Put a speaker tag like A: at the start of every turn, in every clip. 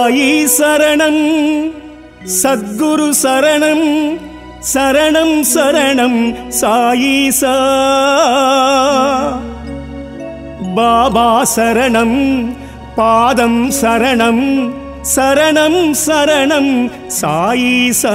A: சாயி சரணம் சத்குரு சரணம் சரணம் சரணம் சாயீசா பாபா சரணம் பாதம் சரணம் சரணம் சரணம் சாயீசா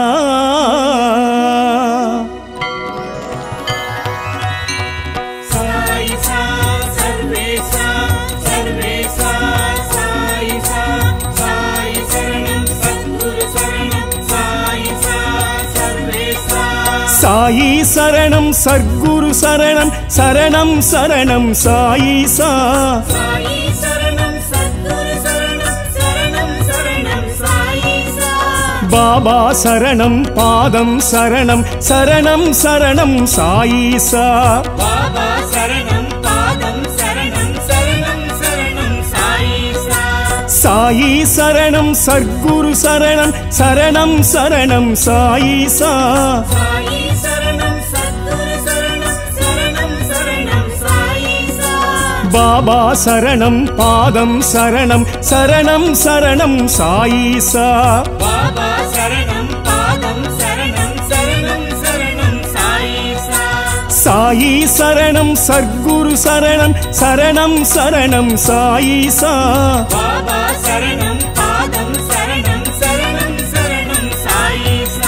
B: சாயிசா சர்வேசா சர்வேசா சாயிசா சாயி சரணம் சத்குரு சரணம் சாயிசா சர்வேசா
A: சாயி சரணம் சர்க்குரு சரணம் சரணம் சரணம் சாயீசா
B: சாயி சரணம் சத்குரு சரணம் சரணம் சரணம் சாயிசா
A: பாபா சரணம் பாதம் சரணம் சரணம் சரணம் சாயீசா
B: பாபா சரணம் பாதம் சரணம் சரணம் சரணம் சாயிசா
A: சாயி சரணம் சர்க்குரு சரணம் சரணம் சரணம் சாயீசா
B: சாயி சரணம் சத்குரு சரணம் சரணம் சரணம் சாயிசா
A: பாபா சரணம் பாதம் சரணம் சரணம் சரணம் சாயீசா
B: பாபா சரணம் பாதம் சரணம் சரணம் சரணம் சாயிசா
A: சாயி சரணம் சர்க்குரு சரணம் சரணம் சரணம் சாயீசா
B: பாபா சரணம் பாதம் சரணம் சரணம் சரணம் சாயிசா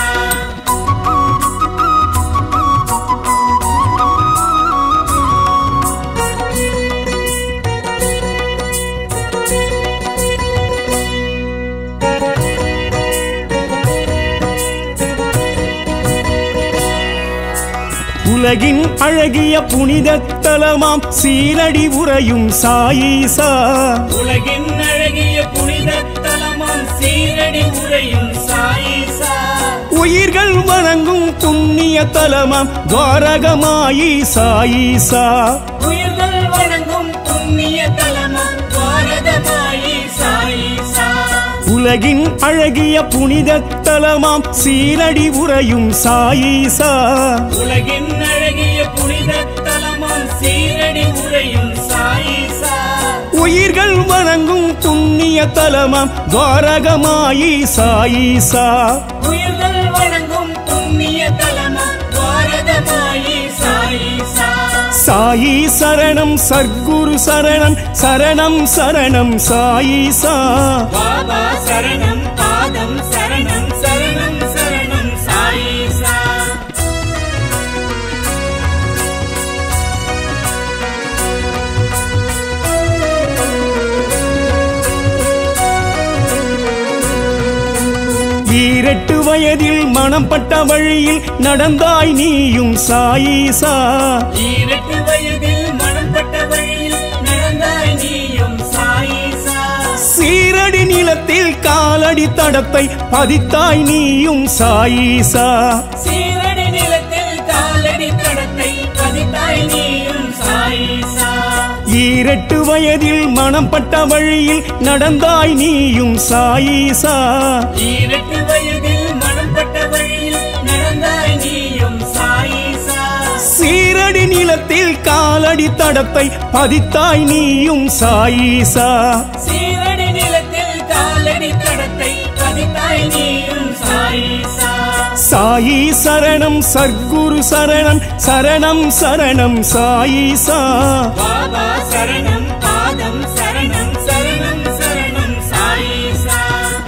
A: உலகின் அழகிய புனித தலமாம் சீரடி உறையும் சாயீசா
B: உலகின் அழகிய புனித தலமாம் சீரடி உரையும் சாயிசா
A: உயிர்கள் வணங்கும் புண்ணிய தலமாம் துவாரகமாயி சாயீசா
B: உயிர்கள் வணங்கும் புண்ணிய தலமாம் பாரதமாயி சாயிசா
A: உலகின் அழகிய புனித தலமாம் சீரடி உறையும் சாயீசா
B: உலகின் அழகிய புனித தலமாம் சீரடி உரையும் சாயிசா
A: உயிர்கள் வணங்கும் புண்ணிய தலமாம் துவாரகமாயி சாயீசா
B: உயிர்கள் வணங்கும் புண்ணிய தலமாம் பாரதமாயி சாயிசா
A: சாயி சரணம் சர்க்குரு சரணம் சரணம் சரணம் சாயீசா
B: பாபா சரணம் பாதம் சரணம் சரணம் சரணம் சாயிசா
A: ஈரெட்டு வயதில் மனம் பட்ட வழியில் நடந்தாய் நீயும் சாயீசா
B: ஈரட்டு வயதில் மனம் பட்ட வழியில் நடந்தாய் நீயும் சாயிசா
A: சீரடி நிலத்தில் காலடி தடத்தை பதித்தாய் நீயும் சாயீசா
B: சீரடி நிலத்தில் காலடி தடத்தை பதித்தாய் நீயும் சாயிசா
A: ஈரெட்டு வயதில் மனம் பட்ட வழியில் நடந்தாய் நீயும் சாயீசா
B: ஈரட்டு வயதில் மனம் பட்ட வழியில் நடந்தாய் நீயும் சாயிசா
A: சீரடி நிலத்தில் காலடி தடத்தை பதித்தாய் நீயும் சாயீசா
B: சீரடி நிலத்தில் காலடி தடத்தை பதித்தாய் நீயும் சாயிசா
A: சாயி சரணம் சர்க்குரு சரணம் சரணம் சரணம் சாயீசா
B: பாபா சரணம் பாதம் சரணம் சரணம் சரணம் சாயிசா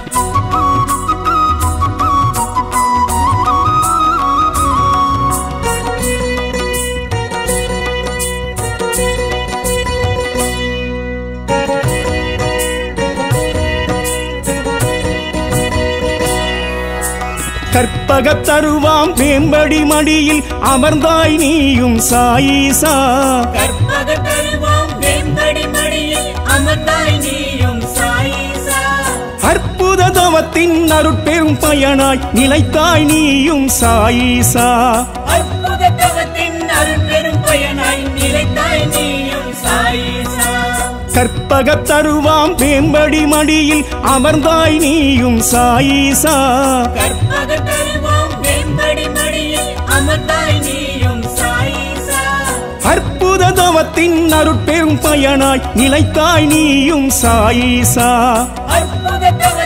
A: கற்பகத் தருவாம் வேம்படி மடியில் அமர்ந்தாய் நீயும் சாயீசா
B: கற்பக தருவாம் வெம்படி மடியில் அமர்ந்தாய் நீயும் சாயிசா
A: அற்புத தவத்தின் அருட்பெரும் பயனாய் நிலைத்தாய் நீயும் சாயீசா
B: அற்புத தவத்தின் அருள் பெரும் பயனாய் நிலைத்தாய் நீயும் சாயிசா
A: கற்பகத் தருவாம் வேம்படி மடியில் அமர்ந்தாய் நீயும் சாயீசா
B: கற்பக தருவாம் வெம்படி மடியில் அமர்ந்தாய் நீயும் சாயிசா
A: அற்புத தவத்தின் அருட்பெரும் பயனாய் நிலைத்தாய் நீயும் சாயீசா
B: அற்புத தவ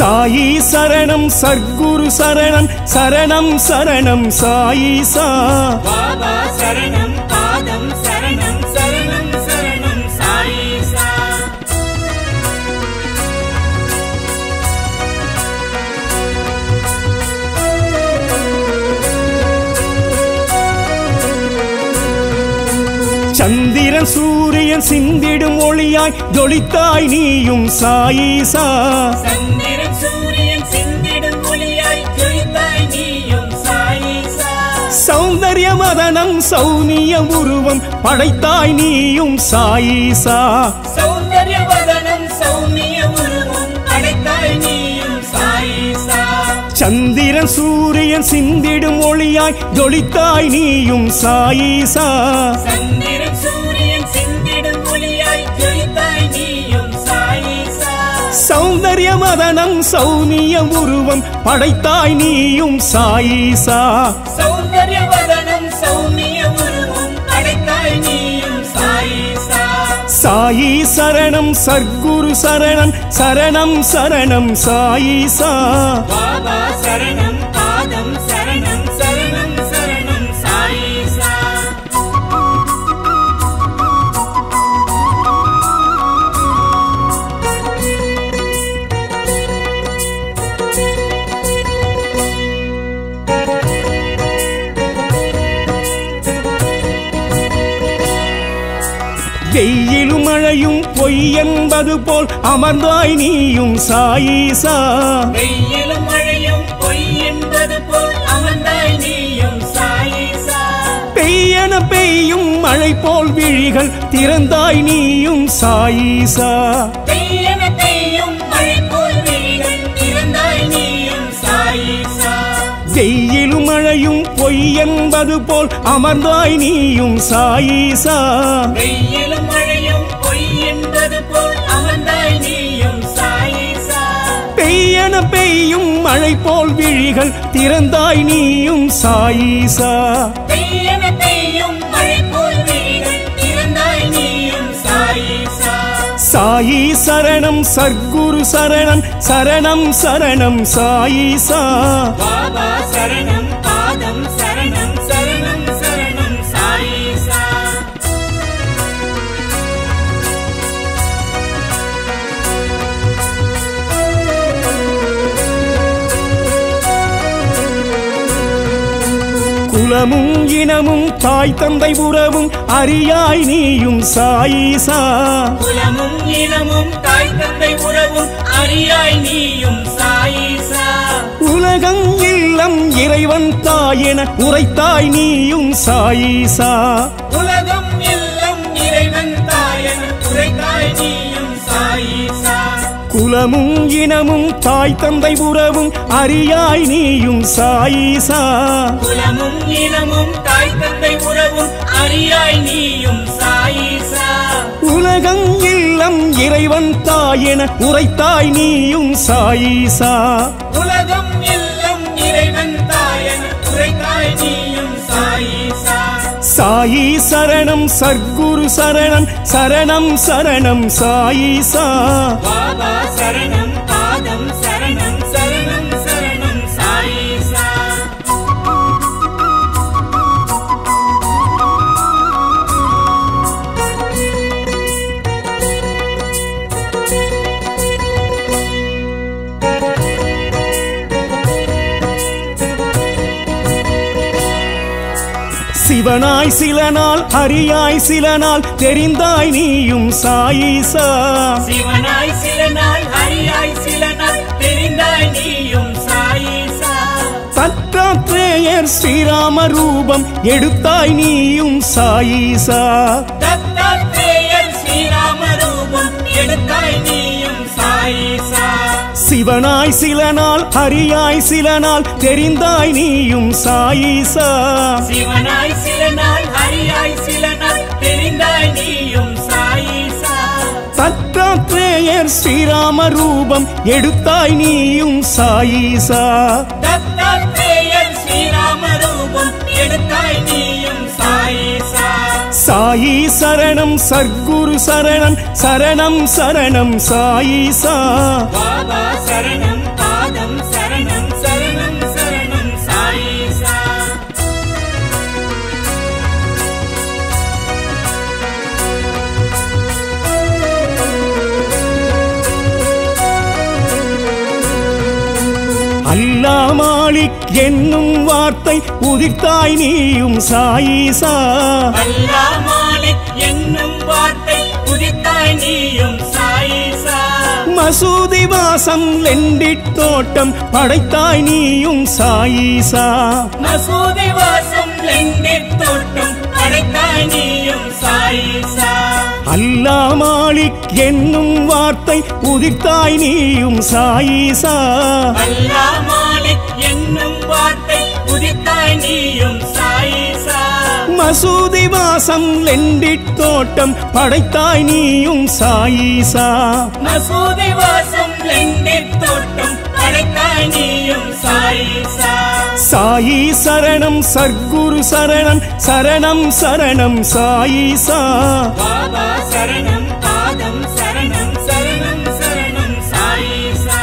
A: சாயி சரணம் சர்க்குரு சரணம் சரணம் சரணம் சாயிசா
B: பாபா சரணம் பாதம் சரணம் சரணம் சரணம் சாயிசா
A: சந்திரன் சூரியன் சிந்திடும் ஒளியாய் ஜொலித்தாய் நீயும் சாயிசா
B: சந்திரன் சூரியன் சிந்திடும் ஒளியாய் ஜொலித்தாய் நீயும் சாயிசா
A: சௌந்தர்ய மதனம் சௌனிய உருவம் படைத்தாய் நீயும் சாயிசா
B: சௌந்தர்ய வதனம் சௌமிய உருவம் அடைத்தாய் நீயும் சாயிசா
A: சந்திரன் சூரியன் சிந்திடும் ஒளியாய் ஜொலித்தாய் நீயும் சாயிசா
B: சந்திரன் சூரியன் சிந்திடும் ஒளியாய் ஜொலித்தாய் நீயும் சாயிசா
A: சௌந்தர்ய மதனம் சௌனிய உருவம் படைத்தாய் நீயும் சாயிசா
B: சௌந்தர்ய வதனம் சௌமிய உருவம் அடைத்தாய் நீயும் சாயிசா
A: சாயி சரணம் சர்க்குரு சரணம் சரணம் சரணம் சாயிசா
B: பாபா சரணம் பாதம் சரணம் சரணம் சரணம் சாயிசா
A: வெயிலும் மழையும் பொய் என்பது போல் அமர்ந்தாய் நீயும் சாயிசா
B: வெயிலும் மழையும் பொய் என்பது போல் அமர்ந்தாய் நீயும் சாயிசா
A: பெய்யன பெய்யும் மழை போல் விழிகள் திறந்தாய் நீயும் சாயிசா
B: பெய்யன பெய்யும் மழை போல் விழிகள் திறந்தாய் நீயும் சாயிசா
A: வெயிலும் மழையும் பொய் என்பது போல் அமர்ந்தாய் நீயும் சாயிசா
B: வெயிலும் மழையும் பொய் என்பது போல் அமர்ந்தாய் நீயும் சாயிசா
A: பெய்யன பெய்யும் மழை போல் விழிகள் திறந்தாய் நீயும் சாயிசா
B: பெய்யன பெய்யும் மழை போல் விழிகள் திறந்தாய் நீயும் சாயிசா
A: சாயி சரணம் சர்க்குரு சரணம் சரணம் சரணம் சாயிசா
B: பாபா சரணம் பாதம் சரணம் சரணம் சரணம் சாயிசா
A: குலமும் இனமும் தாய் தந்தை உறவும் அறியாய் நீயும் சாயிசா
B: குலமும் இனமும் தாய் தந்தை உறவும் அறியாய் நீயும் சாயிசா
A: உலகம் இல்லம் இறைவன் தாயென உரைத்தாய் நீயும் சாயிசா
B: உலகம் எல்லாம் இறைவன் தாயன் உரைத்தாய் நீயும் சாயிசா
A: குலமும் இனமும் தாய் தந்தை உறவும் அறியாய் நீயும் சாயிசா
B: குலமும் இனமும் தாய் தந்தை உறவும் அறியாய் நீயும் சாயிசா
A: உலகம் இல்லம் இறைவன் தாயென உரைத்தாய் நீயும் சாயிசா
B: உலகம் எல்லாம் இறைவன் தாயன் உரைத்தாய் நீயும் சாயிசா
A: சாயி சரணம் சர்க்குரு சரணம் சரணம் சரணம் சாயிசா
B: பாபா சரணம் பாதம் சரணம் சரணம் சரணம் சாயிசா
A: சிவனாய் சில நாள் ஹரியாய் சில நாள் தெரிந்தாய் நீயும் சாயிசா
B: சிவனாய் சில நாள் ஹரியாய் சில நாள் தெரிந்தாய் நீயும் சாயிசா
A: தத்தாத்ரேயர் ஸ்ரீராம ரூபம் எடுத்தாய் நீயும் சாயிசா
B: தத்தாத்ரேயர் ஸ்ரீராம ரூபம் எடுத்தாய் நீயும் சாயிசா
A: சிவனாய் சில நாள் ஹரியாய் சில நாள் தெரிந்தாய் நீயும் சாயிசா
B: சிவனாய் சில நாள் ஹரியாய் சில நாள் தெரிந்தாய் நீயும் சாயிசா
A: தத்தாத்ரேயர் ஸ்ரீராம ரூபம் எடுத்தாய் நீயும் சாயிசா
B: தத்தாத்ரேயர் ஸ்ரீராம ரூபம் எடுத்தாய் நீயும் சாயிசா
A: சாயி சரணம் சர்க்குரு சரணம் சரணம் சரணம் சாயிசா
B: பாபா சரணம்
A: அல்லா மாலிக் என்னும் வார்த்தை உதிர்த்தாய் நீயும் சாயிசா
B: அல்லா மாலிக் என்னும் வார்த்தை உதித்தாய் நீயும் சாயிசா
A: மசூதி வாசம் லெண்டிட் தோட்டம் படைத்தாய் நீயும் சாயிசா
B: மசூதி வாசம் லெண்டித் தோட்டம் அடைத்தாய் நீயும் சாயிசா
A: அல்லா மாலிக் என்னும் வார்த்தை உதிர்த்தாய் நீயும் சாயிசா
B: அல்லா மாலிக் என்னும் வார்த்தை உதித்தாய் நீயும் சாயிசா
A: மசூதி வாசம் லெண்டிட் தோட்டம் படைத்தாய் நீயும் சாயிசா
B: மசூதி வாசம் லெண்டித் தோட்டம் அடைத்தாய் நீயும் சாயிசா
A: சாயி சரணம் சர்க்குரு சரணம் சரணம் சரணம் சாயிசா
B: பாபா சரணம் பாதம் சரணம் சரணம் சரணம் சாயிசா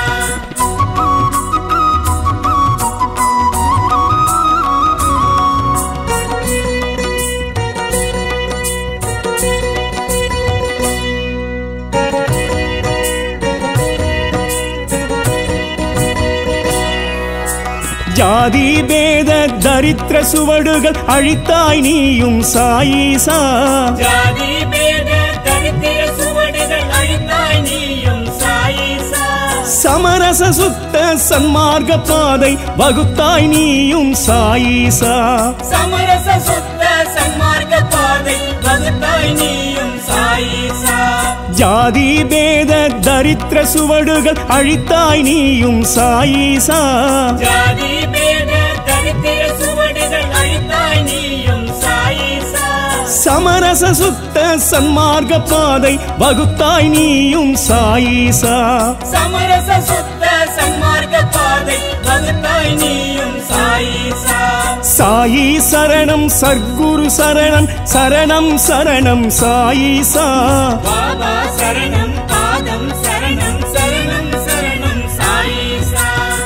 A: ஜாதி பேத தரித்திர சுவடுகள் அழித்தாய் நீயும் சாயிசா
B: ஜாதி பேத தரித்திர சுவடுகள் அழித்தாய் நீயும் சாயிசா
A: சமரச சுத்த சன்மார்க்க பாதை வகுத்தாய் நீயும் சாயிசா
B: சமரச சுத்த சன்மார்க்க பாதை வகுத்தாய் நீயும் சாயிசா
A: ஜாதி பேத தரித்திர சுவடுகள் அழித்தாய் நீயும் சாயிசா
B: ஜாதி பேத தரித்திர சுவடுகள் அழித்தாய் நீயும் சாயிசா
A: சமரச சுத்த சன்மார்க்க பாதை வகுத்தாய் நீயும் சாயிசா
B: சமரச சுத்த சன்மார்க்க பாதை வகுத்தாய் நீயும் சாயிசா
A: சாயி சரணம் சர்க்குரு சரணம் சரணம் சரணம் சாயிசா
B: பாபா சரணம் பாதம் சரணம் சரணம் சரணம் சாயிசா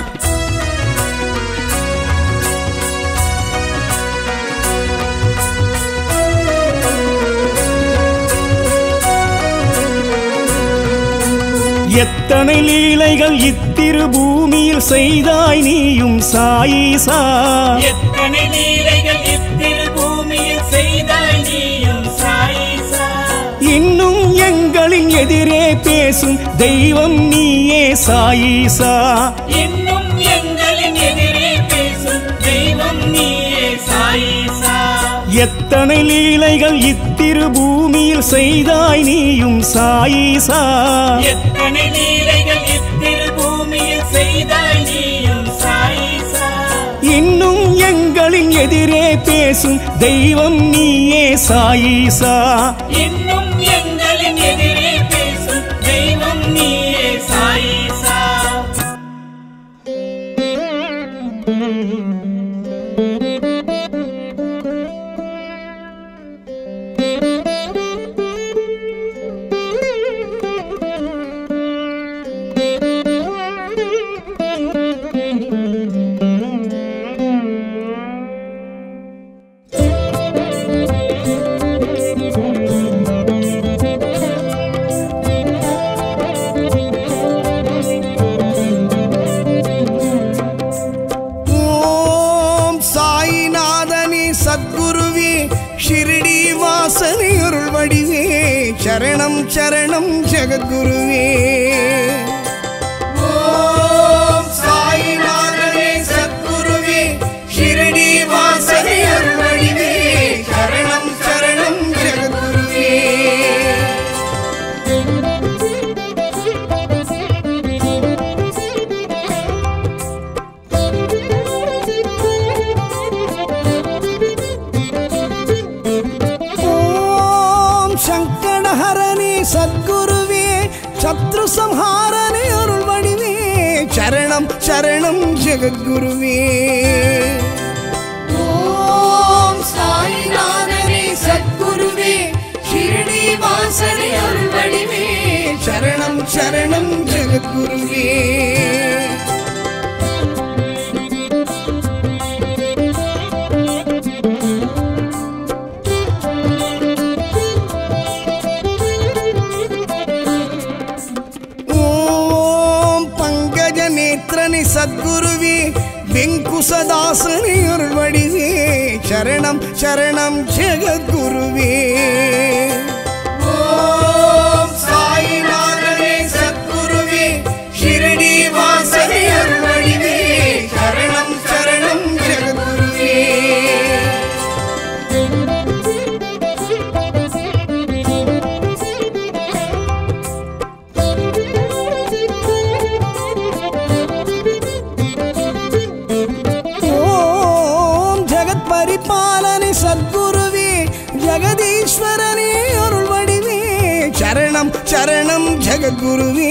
A: எத்தனை லீலைகள் இத்திரு பூமியில் செய்தாய் நீயும் சாயிசா
B: எத்தனை லீலைகள் இத்திரு பூமியில் செய்தாய் நீயும் சாயிசா
A: இன்னும் எங்களின் எதிரே பேசும் தெய்வம் நீயே சாயிசா
B: இன்னும் எங்களின் எதிரே பேசும் தெய்வம் நீயே சாயிசா
A: எத்தனை லீலைகள் இத்திரு பூமியில் செய்தாய் நீயும் சாயிசா
B: எத்தனை லீலைகள் இத்திரு பூமியில் செய்தாய் நீயும் சாயிசா
A: இன்னும் எங்களின் எதிரே பேசும் தெய்வம் நீயே சாயிசா
B: இன்னும் எங்களின் எதிரே பேசும் தெய்வம் நீயே சாயிசா
C: ஓம் சாயிநாதனே சத்குருவே ஷிரடி வாசனை அருள் வடிவே சரணம் சரணம் ஜெகத்குருவே ஓம் சாயிநாதனே சத்குருவே ஷிரடி வாசனை அருள் வடிவே சரணம் சரணம் ஜெகத்குருவே ஓம் சங்கடஹரணி சத்குருவே சத்ரு சம்ஹாரணி அருள் வடிவே சரணம் சரணம் ஜெகத்குருவே ஓம் சாயிநாதனே சத்குருவே ஷிரடி வாசனை அருள் வடிவே சரணம் சரணம் ஜெகத்குருவே ஓம் பங்கஜ நேத்திர வீரபத்ரனி சத்குருவே வெங்குசதாசனி அருள் வடிவே சரணம் சரணம் ஜெகத்குருவே ஓம் சாயிநாதனே சத்குருவே ஷிரடி வாசனி அருள் வடிவே சரணம் சரணம் ஜெகத்குருவே ஓம் ஜெகத் பரிபாலனி சத்குருவே ஜெகதீஸ்வரனே அருள் வடிவே சரணம் சரணம் ஜெகத்குருவே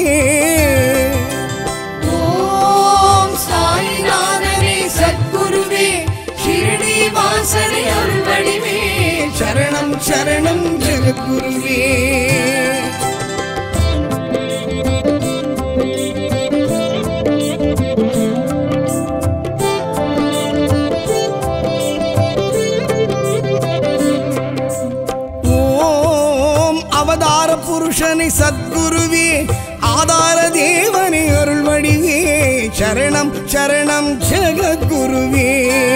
D: ஓம் சாயிநாதனே சத்குருவே ஷிரடி வாசனே அருள் வடிவே
C: சரணம் சரணம் ஜெகத்குருவே ஓம் அவதார புருஷனை சத்குருவே ஆதார தேவனை அருள் வடிவே சரணம் சரணம் ஜெகத்குருவே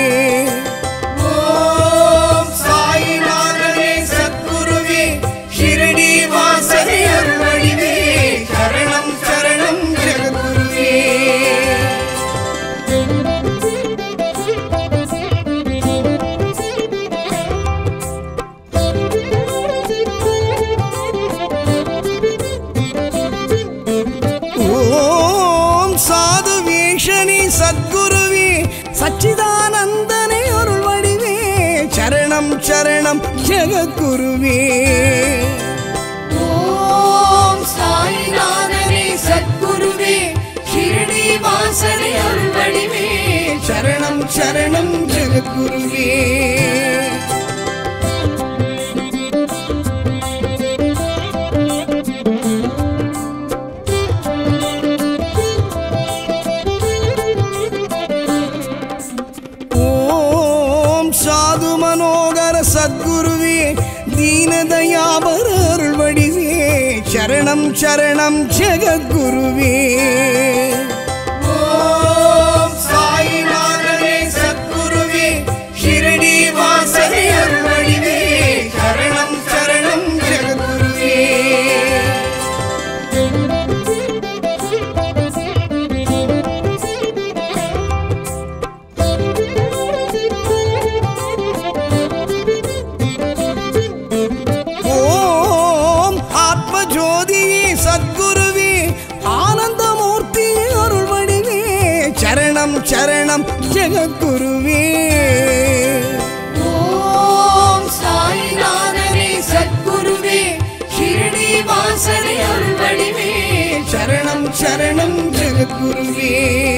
C: ஓம் சாயிநாதனே சத்குருவே ஷிரடி வாசனை அருள் வடிவே சரணம் சரணம் ஜெகத்குருவே ஓம் சாது வேஷனி சத்குருவே சச்சிதானந்தனை அருள் வடிவே சரணம் சரணம் ஜெகத்குருவே
D: ஓம் சாயிநாதனே சத்குருவே ஷிரடி வாசனே அருள் வடிவே
C: சரணம் சரணம் ஜெகத்குருவே ஓம் சாது மனோகர சத்குருவே தீனதயாபர அருள் வடிவே சரணம் சரணம் ஜெகத்குருவே ஓம் சாயிநாதனே சத்குருவே ஷிரடி வாசனை அருள் வடிவே சரணம் சரணம் ஜெகத்குருவே ஓம் ஆத்ம ஜோதியே சத்குருவே ஆனந்தமூர்த்தி அருள் வடிவே சரணம் சரணம் ஜெகத்குருவே
D: ஓம் சாயிநாதனே சத்குருவே ஷிரடி வாசனே அருள் வடிவே
C: சரணம் சரணம் ஜெகத்குருவே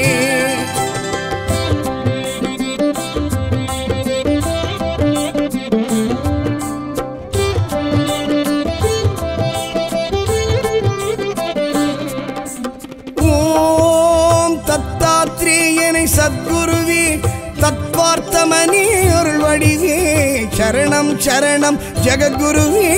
C: ஓம் தத்தாத்ரேயனை சத்குருவே தத்வார்த்தமனே அருள் வடிவே சரணம் சரணம் ஜெகத்குருவே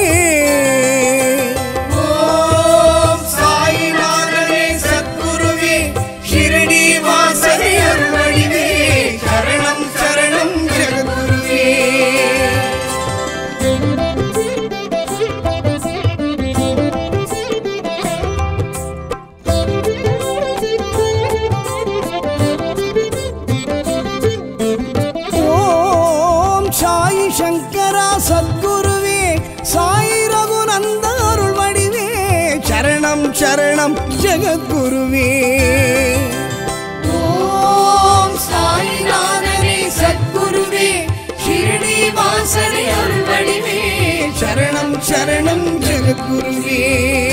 C: ஓம் சாயிநாதனே சத்குருவே ஷிரடி வாசனை அருள் வடிவே சரணம் சரணம் ஜெகத்குருவே ஓம் சாயி சங்கரா சத்குருவே சாயி ரகுநந்த அருள் வடிவே சரணம் சரணம் ஜெகத்குருவே
D: ஓம் சாயிநாதனே சத்குருவே ஷிரடி வாசனே அருள் வடிவே
C: சரணம் சரணம் ஜெகத்குருவே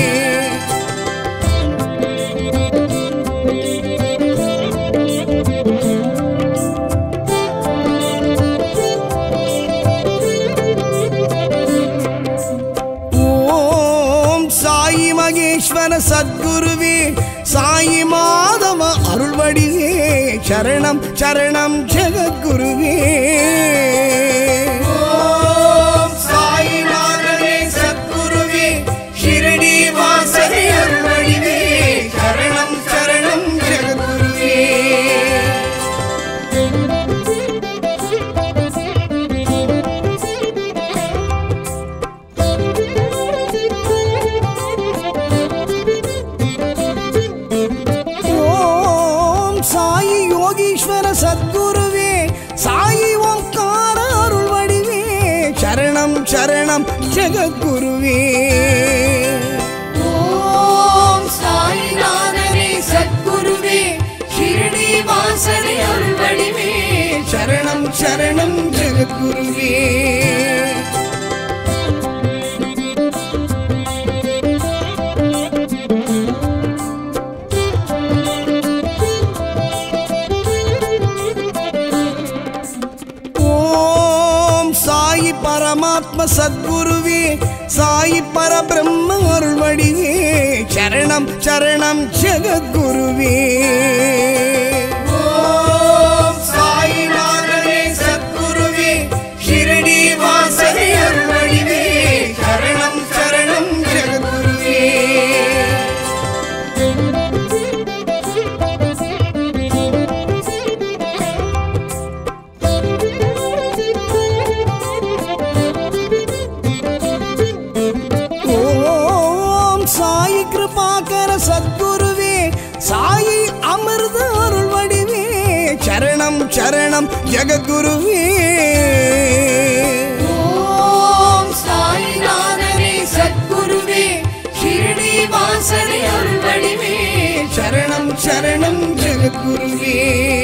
C: ஓம் சாயி மகேஸ்வர சத்குருவே சாயி மாதவ அருள்வடிவே சரணம் சரணம் ஜெகத்குருவே ஓம் சாயிநாதனே சத்குருவே ஷிரடி வாசனை அருள்வடிவே சரணம் சரணம் ஜெகத்குருவே சரணம் ஜெகத்குருவே
D: ஓம் சாய்நாதனே சத்குருவே ஷிரடி வாசனை அருள்வடிவே
C: சரணம் சரணம் ஜெகத்குருவே ஓம் சாயி பரமாத்ம சத்குருவே சாயி பரபிரம்ம அருள்வடிவே சரணம் சரணம் ஜெகத்குருவே ஓம் சாயிநாதனே சத்குருவே ஷிரடி வாசனை அருள்வடிவே சரணம் சரணம் ஜெகத்குருவே ஓம் சாயி கிருபாகர சத்குருவே சாயி அமிர்த அருள் வடிவே சரணம் சரணம் ஜெகத்குருவே
D: ஓம் சாய்நாதனே சத்குருவே ஷிரடி வாசனை அருள்வடிவே
C: சரணம் சரணம் ஜெகத்குருவே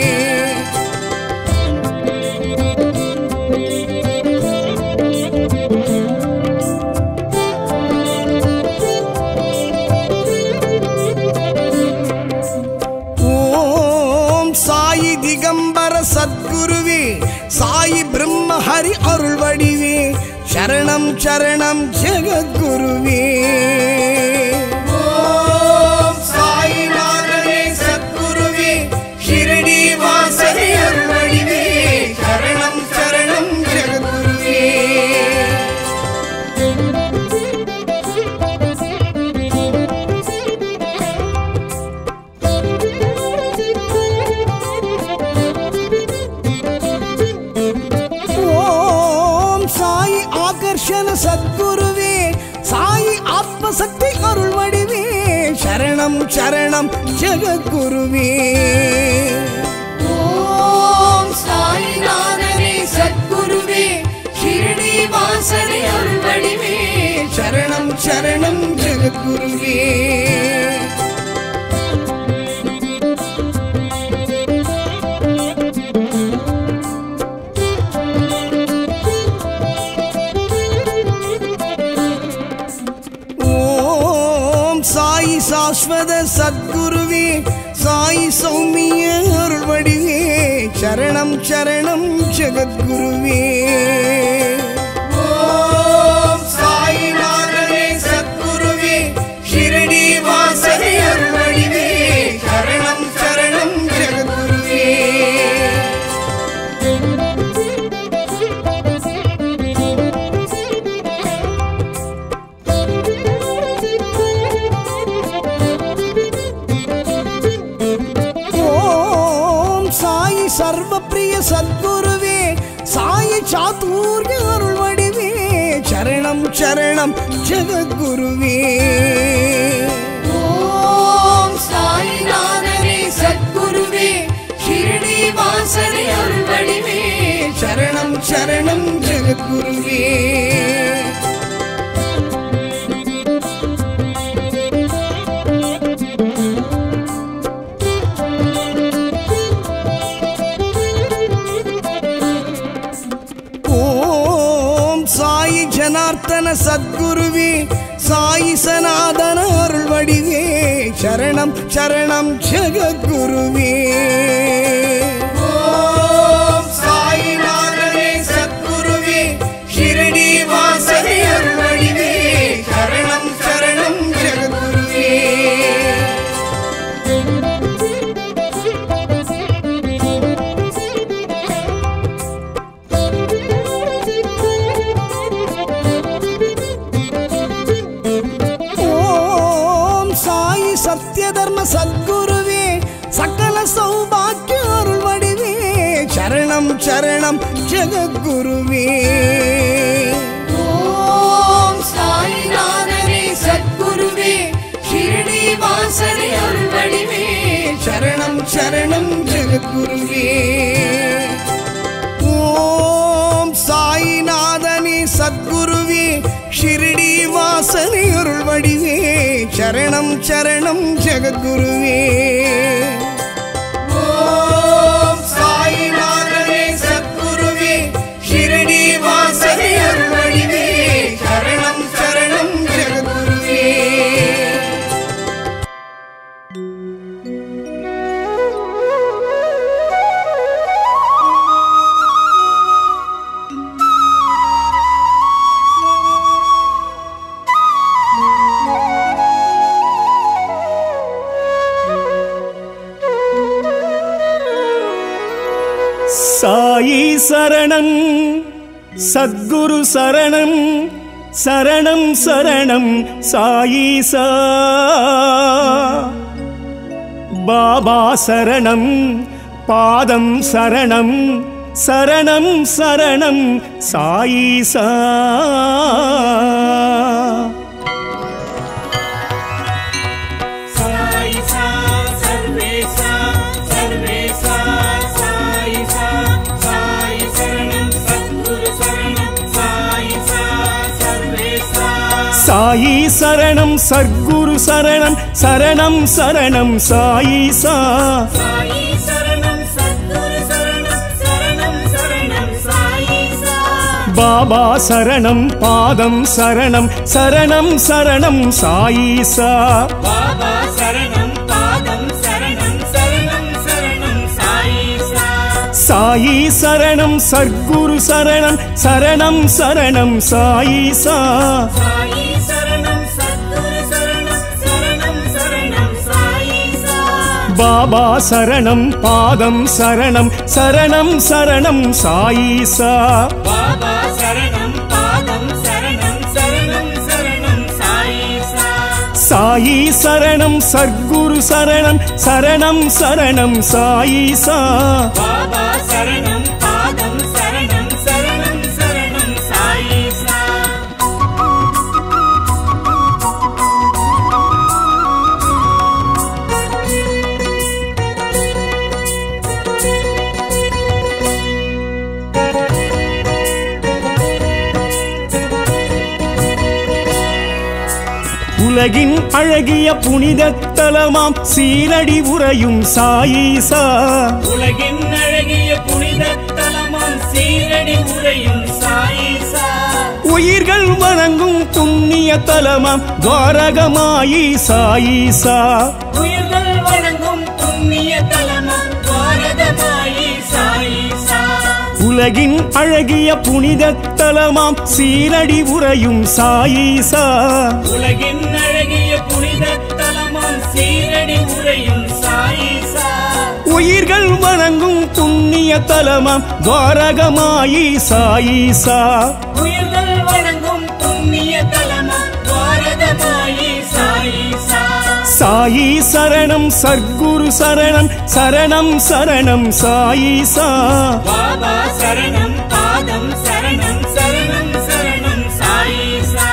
C: ஓம் சாயி திகம்பர சத்குருவே சாயி பிரம்ம ஹரி அருள் வடிவே சரணம் சரணம் ஜெகத்குருவே ஓம் சாயிநாதனே சத்குருவே ஷிரடி வாசனை அருள் வடிவே சரணம் சரணம் ஜெகத்குருவே ஓம் சாயி ஆகர்ஷண சத்குருவே சாயி ஆத்மசக்தி அருள் வடிவே சரணம் சரணம் ஜெகத்குருவே
D: ஓம் சாய்நாதனே சத்குருவே ஷிரடி வாசனை அருள்வடிவே
C: சரணம் சரணம் ஜெகத்குருவே ஓம் சாயி சாஸ்வத சத்குருவே சாயி சௌமிய அருள் வடிவே சரணம் சரணம் ஜெகத்குருவே ஓம் சாயிநாதனே சத்குருவே ஷிரடி வாசனை அருள் வடிவே சரணம் சரணம் ஜெகத்குருவே ஓம் சாயி சர்வப்பிரிய சத்குருவே சாயி சாத்தூர்ய அருள் வடிவே சரணம் சரணம் ஜெகத்குருவே
D: ஓம் சாய்நாதனே சத்குருவே ஷிரடி வாசனை அருள்வடிவே
C: சரணம் சரணம் ஜெகத்குருவே ஓம் சாயி ஜனார்த்தன சத்குருவே சாயி சனாதன அருள் வடிவே சரணம் சரணம் ஜெகத்குருவே ஓம் சாயிநாதனே சத்குருவே ஷிரடி வாசனை அருள் வடிவே சரணம் சரணம் ஜெகத்குருவே ஓம் சாயி சத்ய தர்ம சத்குருவே சகல சௌபாக்கிய அருள் வடிவே சரணம் சரணம் ஜெகத்குருவே
D: ஓம் சாய்நாதனே சத்குருவே ஷிரடி வாசனை அருள்வடிவே
C: சரணம் சரணம் ஜெகத்குருவே ஓம் சாயிநாதனே சத்குருவே ஷிரடி வாசனை அருள் வடிவே சரணம் சரணம் ஜெகத்குருவே ஓம் சாயிநாதனே சத்குருவே ஷிரடி வாசனை அருள் வடிவே சரணம் சரணம் ஜெகத்குருவே
A: சாயி சரணம் சத்குரு சரணம் சரணம் சரணம் சாயீசா பாபா சரணம் பாதம் சரணம் சரணம் சரணம் சாயீசா
B: சாயிசா சர்வேசா சர்வேசா சாயிசா சாயி சரணம் சத்குரு சரணம் சாயிசா சர்வேசா
A: சாயி சரணம் சத்குரு சரணம் சரணம் சரணம் சாயீசா
B: சாயி சரணம் சத்குரு சரணம் சரணம் சரணம் சாயிசா
A: பாபா சரணம் பாதம் சரணம் சரணம் சரணம் சாயீசா
B: பாபா சரணம் பாதம் சரணம் சரணம் சரணம் சாயிசா
A: சாயி சரணம் சத்குரு சரணம் சரணம் சரணம் சாயீசா
B: சாயி சரணம் சத்குரு சரணம் சரணம் சரணம் சாயிசா
A: பாபா சரணம் பாதம் சரணம் சரணம் சரணம் சாயீசா
B: பாபா சரணம் பாதம் சரணம் சரணம் சரணம் சாயிசா
A: சாயி சரணம் சத்குரு சரணம் சரணம் சரணம் சாயீசா
B: பாபா சரணம் பாதம் சரணம் சரணம் சரணம் சாயிசா
A: உலகின் அழகிய புனித தலமாம் சீரடி உறையும் சாயீசா
B: உலகின் அழகிய புனித தலமாம் சீரடி உரையும் சாயிசா
A: உயிர்கள் வணங்கும் புண்ணிய தலமாம் துவாரகமாயி சாயீசா
B: உயிர்கள் வணங்கும் புண்ணிய தலமாம் துவாரகமாயி சாயிசா
A: உலகின் அழகிய புனித தலமாம் சீரடி உறையும் சாயீசா
B: உலகின் அழகிய புனித தலமாம் சீரடி உரையும் சாயிசா
A: உயிர்கள் வணங்கும் புண்ணிய தலமாம் துவாரகமாயி சாயீசா
B: உயிர்கள் வணங்கும் புண்ணிய தலமாம் துவாரகமாயி சாயிசா
A: சாயி சரணம் சர்க்குரு சரணம் சரணம் சரணம் சாயீசா
B: பாபா சரணம் பாதம் சரணம் சரணம் சரணம் சாயிசா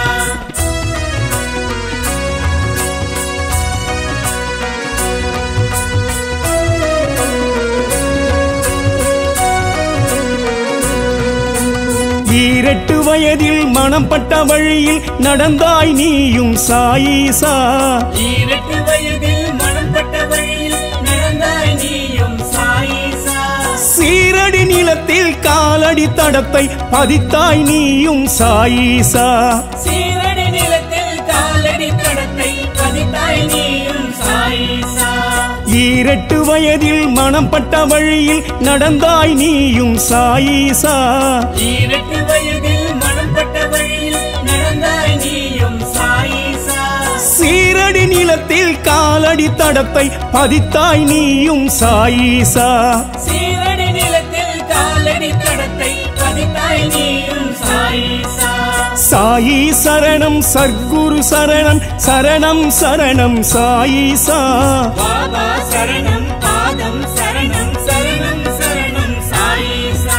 A: ஈரெட்டு வயதில் மனம் பட்ட வழியில் நடந்தாய் நீயும் சாயீசா
B: ஈரட்டு வயதில் மனம் பட்ட வழியில் நடந்தாய் நீயும் சாயிசா
A: சீரடி நிலத்தில் காலடி தடத்தை பதித்தாய் நீயும் சாயீசா
B: சீரடி நிலத்தில் காலடி தடத்தை பதித்தாய் நீயும் சாயிசா
A: ஈரெட்டு வயதில் மனம் பட்ட வழியில் நடந்தாய் நீயும் சாயீசா
B: ஈரட்டு வயதில் மனம் பட்ட வழியில் நடந்தாய் நீயும் சாயிசா
A: சீரடி நிலத்தில் காலடி தடத்தை பதித்தாய் நீயும் சாயீசா
B: சீரடி நிலத்தில் காலடி தடத்தை பதித்தாய் நீயும் சாயிசா
A: சாயி சரணம் சர்க்குரு சரணம் சரணம் சரணம் சாயீசா
B: பாபா சரணம் பாதம் சரணம் சரணம் சரணம் சாயிசா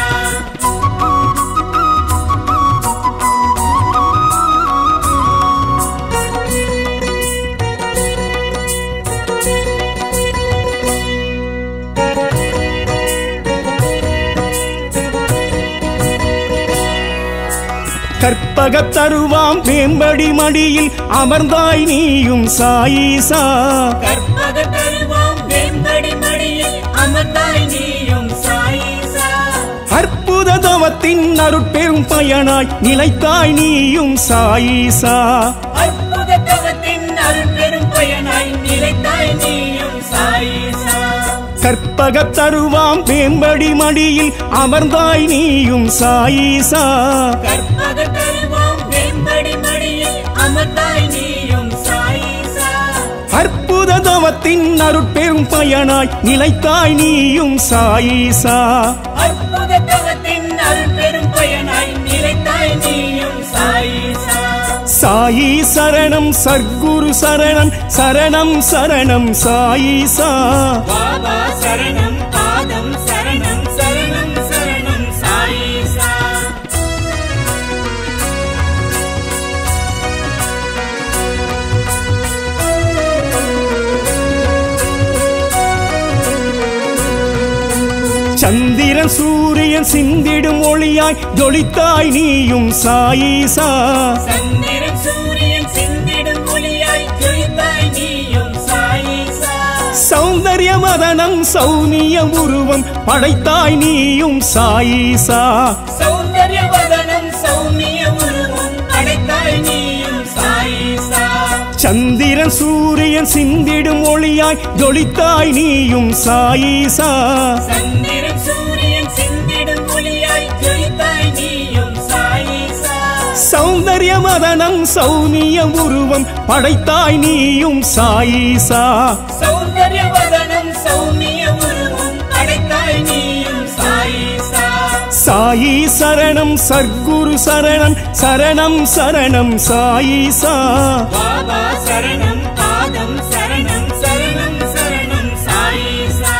A: கற்பகத் தருவாம் மேம்படி மடியில் அமர்ந்தாய் நீயும் சாயீசா
B: கற்பக தருவாம் வெம்படி மடியில் அமர்ந்தாய் நீயும் சாயிசா
A: அற்புத தவத்தின் அருட்பெரும் பயனாய் நிலைத்தாய் நீயும் சாயீசா
B: அற்புத தவத்தின் அருள் பெரும் பயனாய் நிலைத்தாய் நீயும் சாயிசா
A: கற்பகத் தருவாம் மேம்படி மடியில் அமர்ந்தாய் நீயும் சாயீசா
B: கற்பக தருவாம் வெம்படி மடியில் அமர்ந்தாய் நீயும் சாயிசா
A: அற்புத தவத்தின் அருட்பெரும் பயனாய் நிலைத்தாய் நீயும் சாயீசா
B: அற்புத தவத்தின் அருள் பெரும் பயனாய் நிலைத்தாய் நீயும் சாயிசா
A: சாயி சரணம் சர்க்குரு சரணம் சரணம் சரணம் சாயீசா
B: பாபா சரணம் பாதம் சரணம் சரணம் சரணம் சாயிசா
A: சந்திரன் சூரியன் சிந்திடும் ஒளியாய் ஜொலித்தாய் நீயும் சாயீசா
B: சந்திரன் சூரியன் சிந்திடும் ஒளியாய் ஜொலித்தாய் நீயும் சாயிசா
A: சௌந்தர்ய மதனம் சௌனிய உருவம் படைத்தாய் நீயும் சாயீசா
B: சௌந்தர்ய வதனம் சௌமிய உருவம் அடைத்தாய் நீயும் சாயிசா
A: சந்திரன் சூரியன் சிந்திடும் ஒளியாய் ஜொலித்தாய் நீயும் சாயீசா
B: சந்திரன் சூரியன் சிந்திடும் ஒளியாய் ஜொலித்தாய் நீயும் சாயிசா
A: சௌந்தர்ய மதனம் சௌனிய உருவம் படைத்தாய் நீயும் சாயீசா
B: சௌந்தர்ய வதனம் சௌமிய உருவம் அடைத்தாய் நீயும் சாயிசா
A: சாயி சரணம் சர்க்குரு சரணம் சரணம் சரணம் சாயீசா
B: பாபா சரணம் பாதம் சரணம் சரணம் சரணம் சாயிசா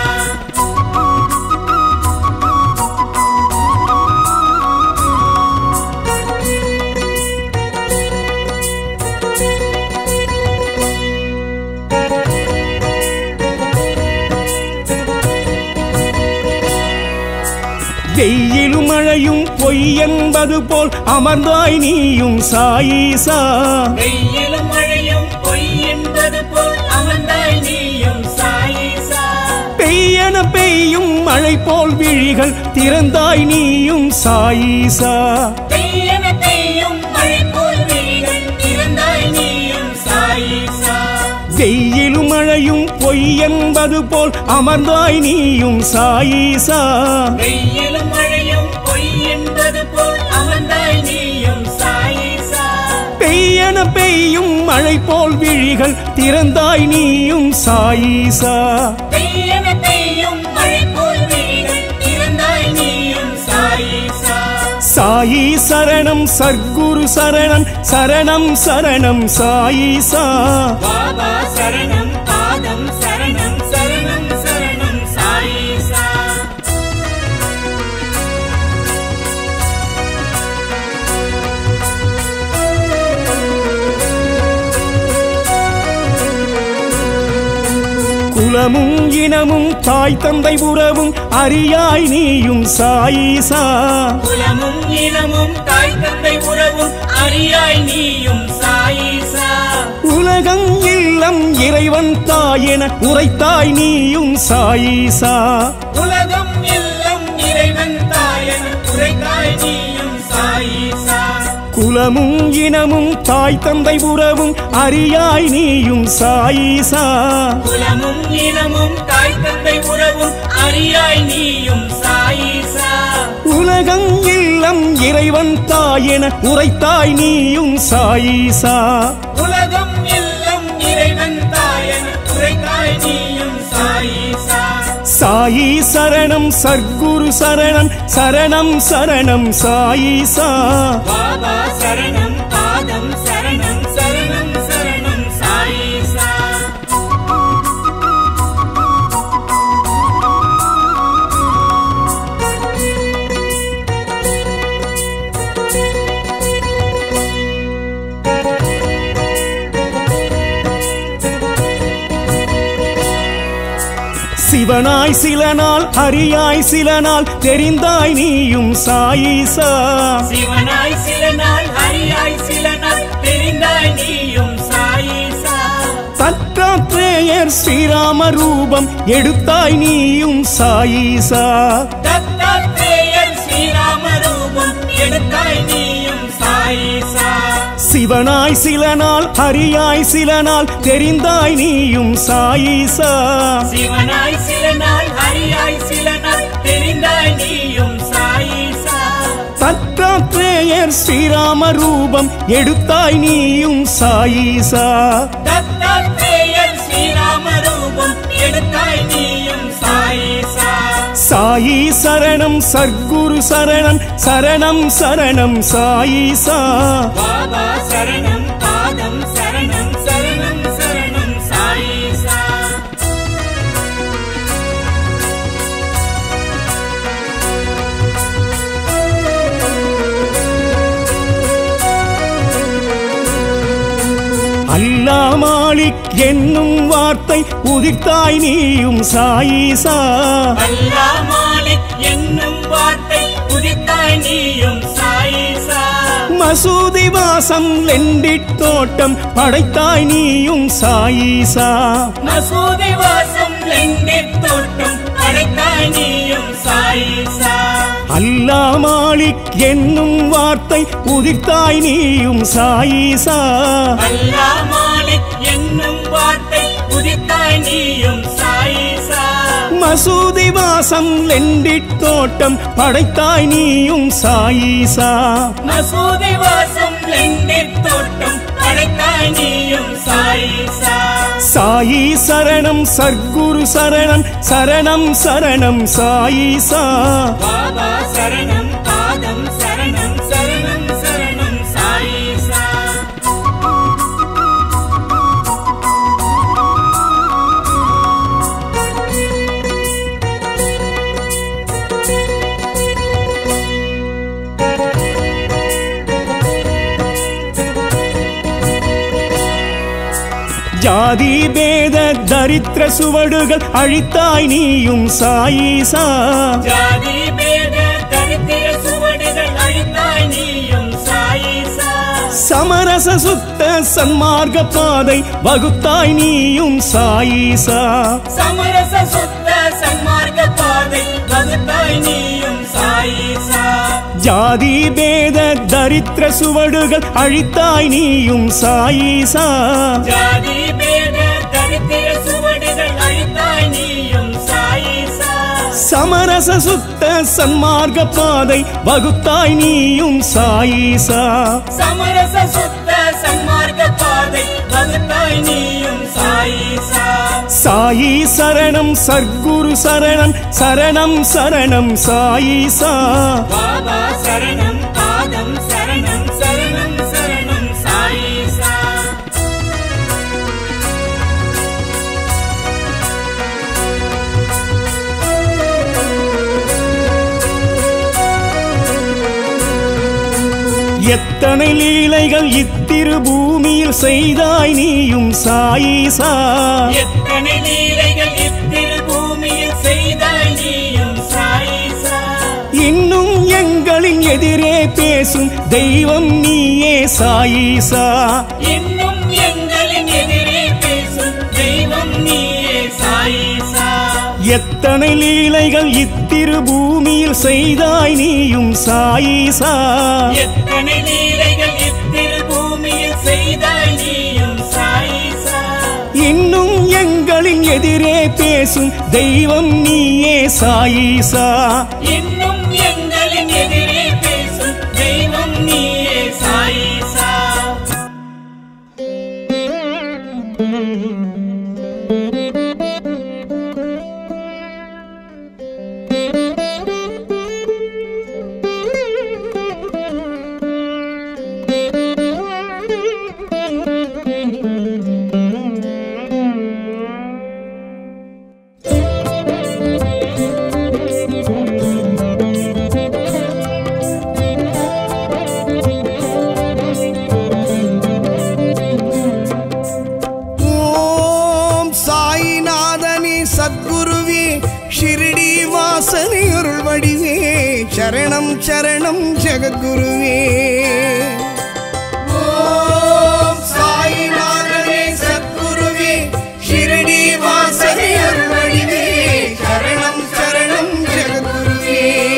A: வெயிலும் மழையும் பொய் என்பது போல் அமர்ந்தாய் நீயும் சாயீசா
B: வெயிலும் மழையும் பொய் என்பது போல் அமர்ந்தாய் நீயும் சாயிசா
A: பெய்யன பெய்யும் மழை போல் விழிகள் திறந்தாய் நீயும் சாயீசா
B: பெய்யன பெய்யும் மழை போல் விழிகள் திறந்தாய் நீயும் சாயிசா
A: வெயிலும் மழையும் பொய் என்பது போல் அமர்ந்தாய் நீயும் சாயீசா
B: வெயிலும் மழையும் பொய் என்பது போல் அமர்ந்தாய் நீயும் சாயிசா
A: பெய்யன பெய்யும் மழை போல் விழிகள் திறந்தாய் நீயும் சாயீசா
B: பெய்யன பெய்யும் மழை போல் விழிகள் திறந்தாய் நீயும் சாயிசா
A: சாயி சரணம் சர்க்குரு சரணம் சரணம் சரணம் சாயீசா
B: பாபா சரணம் பாதம் சரணம் சரணம் சரணம் சாயிசா
A: குலமும் இனமும் தாய் தந்தை உறவும் அறியாய் நீயும் சாயீசா
B: குலமும் இனமும் தாய் தந்தை உறவும் அறியாய் நீயும் சாயிசா
A: உலகம் இல்லம் இறைவன் தாயென உரைத்தாய் நீயும் சாயீசா
B: உலகம் எல்லாம் இறைவன் தாயன் உரைத்தாய் நீயும் சாயிசா
A: குலமும் இனமும் தாய் தந்தை உறவும் அறியாய் நீயும் சாயீசா
B: குலமும் இனமும் தாய் தந்தை உறவும் அறியாய் நீயும் சாயிசா
A: உலகம் இல்லம் இறைவன் தாயென உரைத்தாய் நீயும் சாயீசா
B: உலகம் எல்லாம் இறைவன் தாயன் உரைத்தாய் நீயும் சாயிசா
A: சாயி சரணம் சர்க்குரு சரணம் சரணம் சரணம் சாயீசா
B: பாபா சரணம் பாதம் சரணம் சரணம் சரணம் சாயிசா
A: சிவ சிவனாய் சில நாள் ஹரியாய் சில நாள் தெரிந்தாய் நீயும் சாயீசா
B: சிவனாய் சில நாள் ஹரியாய் சில நாள் தெரிந்தாய் நீயும் சாயீசா
A: தத்தாத்ரேயர் ஸ்ரீராம ரூபம் எடுத்தாய் நீயும் சாயீசா
B: தத்தாத்ரேயர் ஸ்ரீராம ரூபம் எடுத்தாய் நீயும் சாயீசா
A: சிவனாய் சில நாள் ஹரியாய் சில நாள் தெரிந்தாய் நீயும் சாயீசா
B: சிவனாய் சில நாள் ஹரியாய் சில நாள் தெரிந்தாய் நீயும் சாயீசா
A: தத்தாத்ரேயர் ஸ்ரீராம ரூபம் எடுத்தாய் நீயும் சாயீசா
B: தத்தாத்ரேயர் ஸ்ரீராம ரூபம் எடுத்தாய் நீயும் சாயீசா
A: சாயி சரணம் சர்க்குரு சரணம் சரணம் சரணம் சாயீசா
B: பாபா சரணம் பாதம் சரணம் சரணம் சரணம் சாயீசா
A: அல்லா மாலிக் என்னும் வார்த்தை உதித்தாய் நீயும் சாயீசா
B: அல்லா மாலிக் என்னும் வார்த்தை உதித்தாய் நீயும் சாயீசா
A: மசூதி வாசம் லெண்டிட் தோட்டம் படைத்தாய் நீயும் சாயீசா
B: மசூதி வாசம் லெண்டித் தோட்டம் அடைத்தாய் நீயும் சாயீசா
A: அல்லா மாலிக் என்னும் வார்த்தை உதித்தாய் நீயும் சாயீசா
B: அல்லா மாலிக் என்னும் வார்த்தை உதித்தாய் நீயும் சாயீசா
A: மசூதி வாசம் லெண்டிட் தோட்டம் படைத்தாய் நீயும் சாயீசா
B: மசூதி வாசம் லெண்டித் தோட்டம் அடைத்தாய் நீயும் சாயீசா
A: சாயி சரணம் சர்க்குரு சரணம் சரணம் சரணம் சாயீசா
B: பாபா சரணம் பாதம் சரணம் சரணம் சரணம் சாயீசா
A: ஜாதி பேத தரித்திர சுவடுகள் அழித்தாய் நீயும் சாயீசா
B: ஜாதி பேத தரித்திர சுவடுகள் அழித்தாய் நீயும் சாயீசா
A: சமரச சுத்த சன்மார்க்க பாதை வகுத்தாய் நீயும் சாயீசா
B: சமரச சுத்த சன்மார்க்க பாதை வகுத்தாய் நீயும் சாயீசா
A: ஜாதி பேத தரித்திர சுவடுகள் அழித்தாய் நீயும் சாயீசா
B: ஜாதி பேத தரித்திர சுவடுகள் அழித்தாய் நீயும் சாயீசா
A: சமரச சுத்த சன்மார்க்க பாதை வகுத்தாய் நீயும் சாயீசா
B: சமரச சுத்த சன்மார்க்க பாதை வகுத்தாய் நீயும் சாயீசா
A: சாயி சரணம் சர்க்குரு சரணம் சரணம் சரணம் சாயீசா
B: பாபா சரணம் பாதம் சரணம் சரணம் சரணம் சாயீசா
A: எத்தனை லீலைகள் இத்திரு பூமியில் செய்தாய் நீயும் சாயீசா
B: எத்தனை லீலைகள் இத்திரு பூமியில் செய்தாய் நீயும் சாயீசா
A: இன்னும் எங்களின் எதிரே பேசும் தெய்வம் நீயே சாயீசா
B: இன்னும் எங்களின் எதிரே பேசும் தெய்வம் நீயே சாயீசா
A: எத்தனை லீலைகள் இத்திரு பூமியில் செய்தாய் நீயும் சாயீசா
B: எத்தனை லீலைகள் இத்திரு பூமியில் செய்தாய் நீயும் சாயீசா
A: இன்னும் எங்களின் எதிரே பேசும் தெய்வம் நீயே சாயீசா
B: இன்னும் எங்களின் எதிரே பேசும் தெய்வம் நீயே சாயீசா
D: Thank
C: வடிவே சரணம் சரணம் ஜெகத்குருவே ஓம் சாயிநாதனே சத்குருவே ஷிரடி வாசனே அருள்வடிவே சரணம் சரணம் ஜெகத்குருவே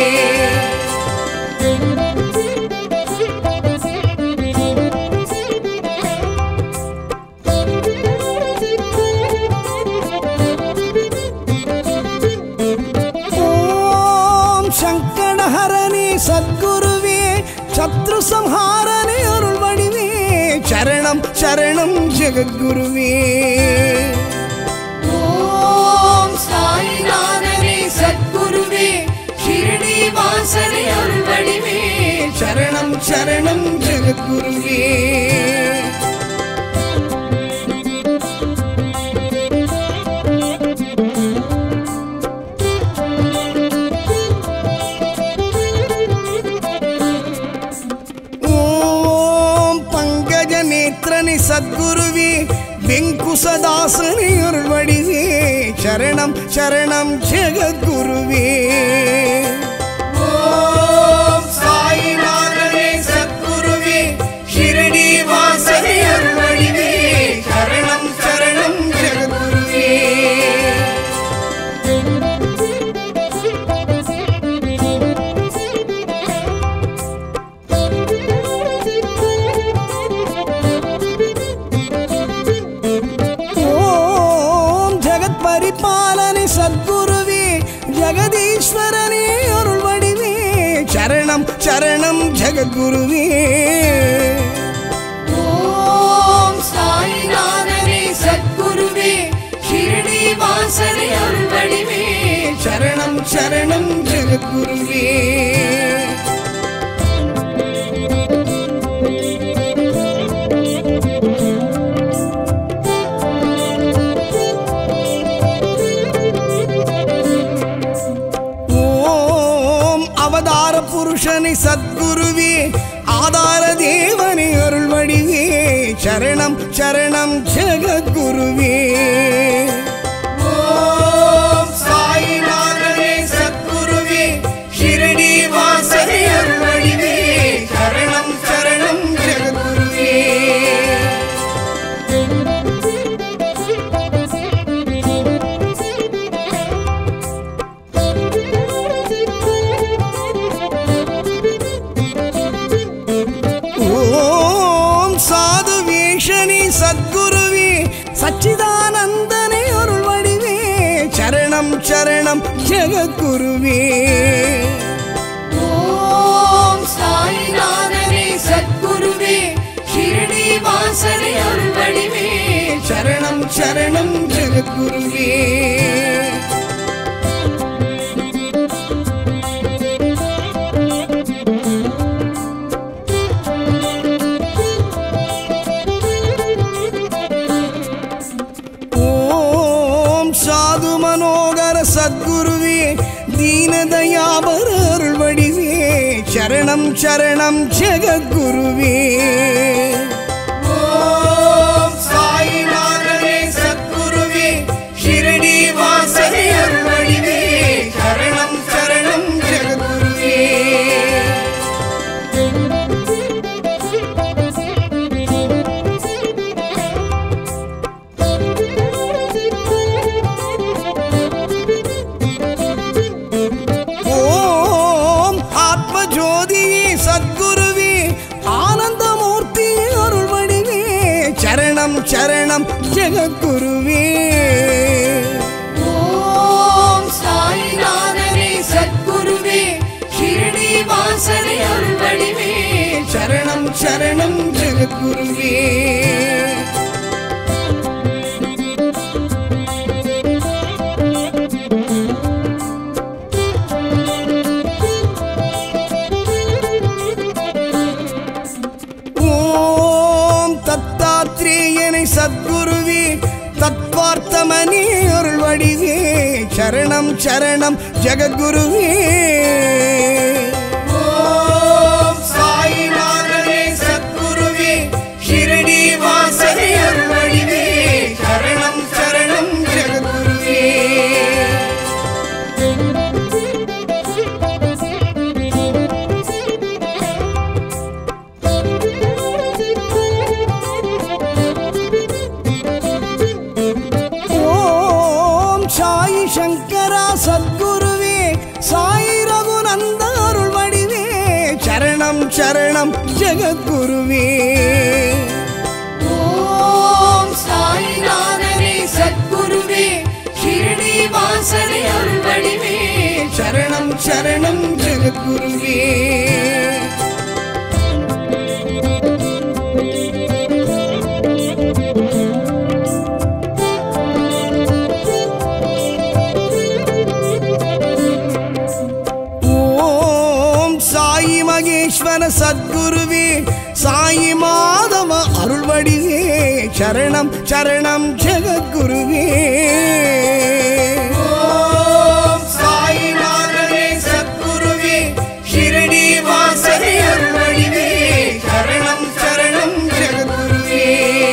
C: ஓம் சங்கடஹரணி சத்குருவே சத்ரு சம்ஹாரணி அருள் வடிவே சரணம் சரணம் ஜெகத்குருவே
D: ஓம் சாயிநாதனே சத்குருவே ஷிரடி வாசனே அருள்வடிவே
C: சரணம் சரணம் ஜெகத்குருவே ஓம் பங்கஜ நேத்திரனி சத்குருவே வெங்குசதாசனி அருள் வடிவே சரணம் சரணம் ஜெகத்குருவே ஓம் சாயிநாதனே சத்குருவே ஷிரடி வாசனே அருள் வடிவே சரணம் சரணம் ஜெகத்குருவே ஓம் ஜெகத் பரிபாலனி சத்குருவே ஜெகதீஸ்வரனே அருள் வடிவே சரணம் சரணம் ஜெகத்குருவே
D: ஓம் சாயிநாதனே சத்குருவே ஷிரடி வாசனே அருள்வடிவே
C: சரணம் சரணம் ஜெகத்குருவே ஓம் அவதார புருஷனை சத்குருவே ஆதார தேவனை அருள் வடிவே சரணம் சரணம் ஜெகத்குருவே ஓம் சாயிநாதனே சத்குருவே ஷிரடி வாசனே அருள் வடிவே சரணம் சரணம் ஜெகத்குருவே ஓம் சாது வேஷனி சத்குருவே சச்சிதானந்தனே அருள் வடிவே சரணம் சரணம் ஜெகத்குருவே
D: ஓம் சாயிநாதனே சத்குருவே ஷிரடி வாசனே அருள்வடிவே
C: சரணம் சரணம் ஜெகத்குருவே ஓம் சாது மனோகர சத்குருவே தீனதயாபர அருள் வடிவே சரணம் சரணம் ஜெகத்குருவே ஓம் சாயிநாதனே சத்குருவே ஷிரடி வாசனே அருள் வடிவே சரணம் சரணம் ஜெகத்குருவே ஓம் ஆத்ம ஜோதியே சத்குருவே ஆனந்தமூர்த்தி அருள் வடிவே சரணம் சரணம் ஜெகத்குருவே
D: ஓம் சாயிநாதனே சத்குருவே ஷிரடி வாசனே அருள்வடிவே
C: சரணம் சரணம் ஜெகத்குருவே ஓம் தத்தாத்ரேயனை சத்குருவே தத்வார்த்தமணி அருள் வடிவே சரணம் சரணம் ஜெகத்குருவே ஓம் சாயிநாதனே சத்குருவே ஷிரடி வாசனே அருள் வடிவே சரணம் சரணம் ஜெகத்குருவே சரணம் ஜெகத்குருவே
D: ஓம் சாய்நாதனே சத்குருவே ஷிரடி வாசனை அருள் வடிவே
C: சரணம் சரணம் ஜெகத்குருவே ஓம் சாயி மகேஸ்வர சத்குருவே சாயி மாதவ அருள்வடிவே சரணம் சரணம் ஜெகத்குருவே ஓம் சாயிநாதனே சத்குருவே ஷிரடி வாசனை அருள்வடிவே சரணம் சரணம் ஜெகத்குருவே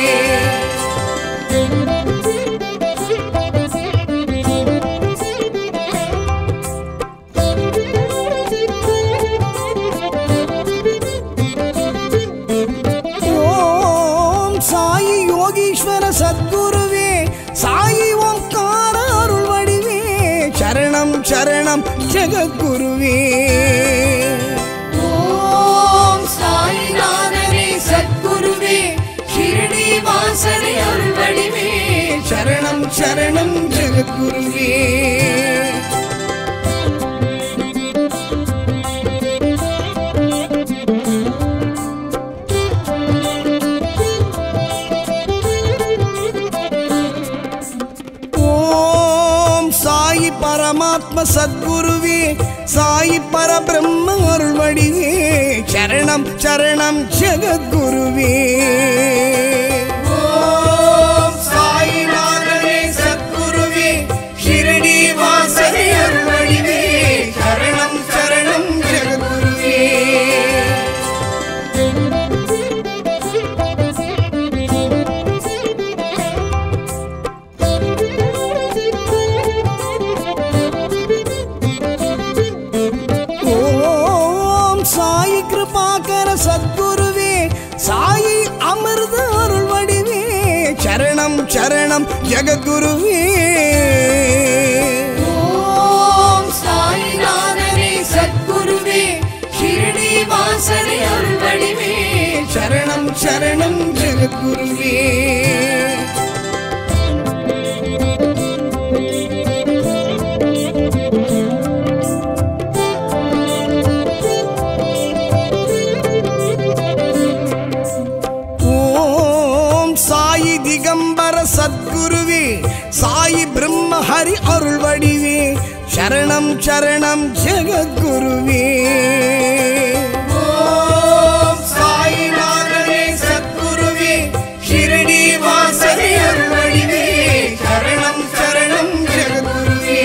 C: ஓம் சாயி யோகீஸ்வர சத்குருவே சாயி ஓங்கார அருள் வடிவே சரணம் சரணம் ஜெகத்குருவே
D: ஓம் சாய்நாதனே சத்குருவே ஷிரடி வாசனை அருள் வடிவே
C: சரணம் சரணம் ஜெகத்குருவே ஓம் சாயி பரமாத்ம சத்குருவே சாயி பரபிரம்ம அருள் வடிவே சரணம் சரணம் ஜெகத்குருவே ஓம் சாயிநாதனே சத்குருவே ஷிரடி வாசனை அருள் வடிவே சரணம் சரணம் ஜெகத்குருவே ஓம் சாயி கிருபாகர சத்குருவே சாயி அமிர்த அருள் வடிவே சரணம் சரணம் ஜெகத்குருவே
D: ஓம் சாய்நாதனே சத்குருவே ஷிரடி வாசனை அருள் வடிவே
C: சரணம் சரணம் ஜெகத்குருவே ஓம் சாயி திகம்பர சத்குருவே சாயி பிரம்ம ஹரி அருள் வடிவே சரணம் சரணம் ஜெகத்குருவே ஓம் சாயிநாதனே சத்குருவே ஷிரடி வாசனை அருள் வடிவே சரணம் சரணம் ஜெகத்குருவே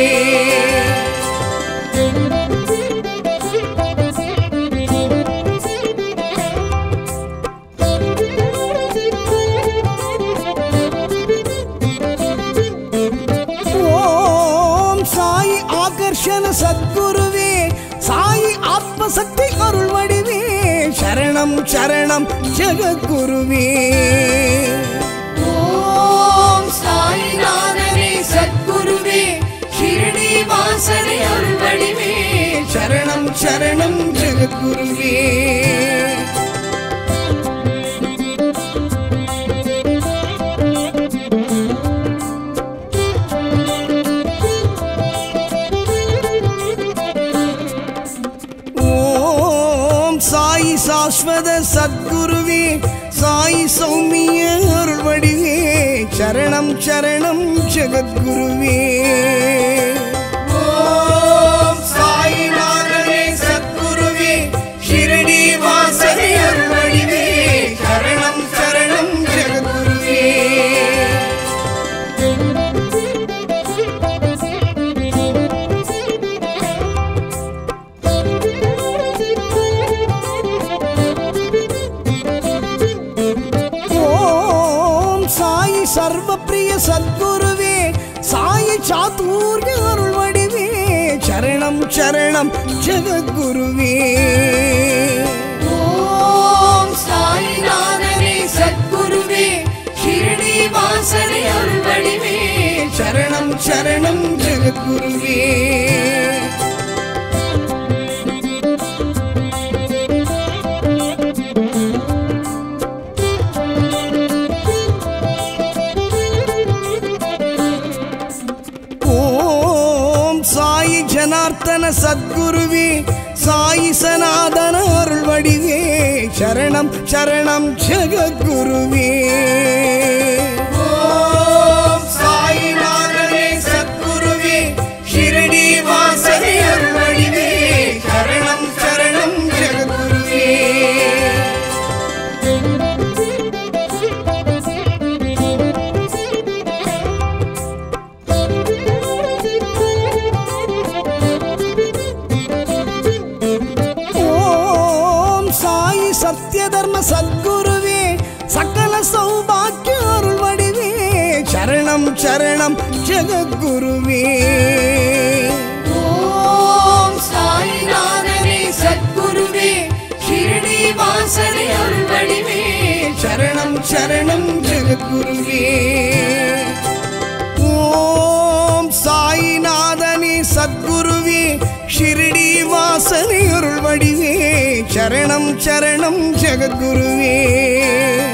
C: ஓம் சாயி ஆகர்ஷண சத்குருவே சாயி ஆத்மசக்தி அருள் வடிவே சரணம் சரணம் ஜெகத்குருவே
D: ஓம் சாய்நாதனே சத்குருவே ஷிரடி வாசனை அருள் வடிவே
C: சரணம் சரணம் ஜெகத்குருவே ஓம் சாயி சாஸ்வத சத்குருவே சாயி சௌமிய அருள் வடிவே சரணம் சரணம் ஜெகத்குருவே ஓம் சாயிநாதனே சத்குருவே ஷிரடி வாசனை அருள் வடிவே சரணம் சரணம் ஜெகத்குருவே ஓம் சாயி சர்வப்பிரிய சத்குருவே சாயி சாத்தூர்ய அருள் வடிவே சரணம் சரணம் ஜெகத்குருவே
D: ஓம் சாய்நாதனே சத்குருவே ஷிரடி வாசனை அருள் வடிவே
C: சரணம் சரணம் ஜெகத்குருவே சத்குருவே சாயி சனாதன அருள் வடிவே சரணம் சரணம் ஜெகத்குருவே ஓம் சாயிநாதனே சத்குருவே ஷிரடி வாசனே அருள் வடிவே சரணம் சரணம் ஜெகத்குருவே ஓம் சாயி சத்ய தர்ம சத்குருவே சகல சௌபாக்கிய அருள் வடிவே சரணம் சரணம் ஜெகத்குருவே
D: ஓம் சாயிநாதனே சத்குருவே ஷிரடி வாசனே அருள் வடிவே
C: சரணம் சரணம் ஜெகத்குருவே ஓம் சாயிநாதனே சத்குருவே ஷிரடி வாசனை அருள் வடிவே சரணம் சரணம் ஜெகத்குருவே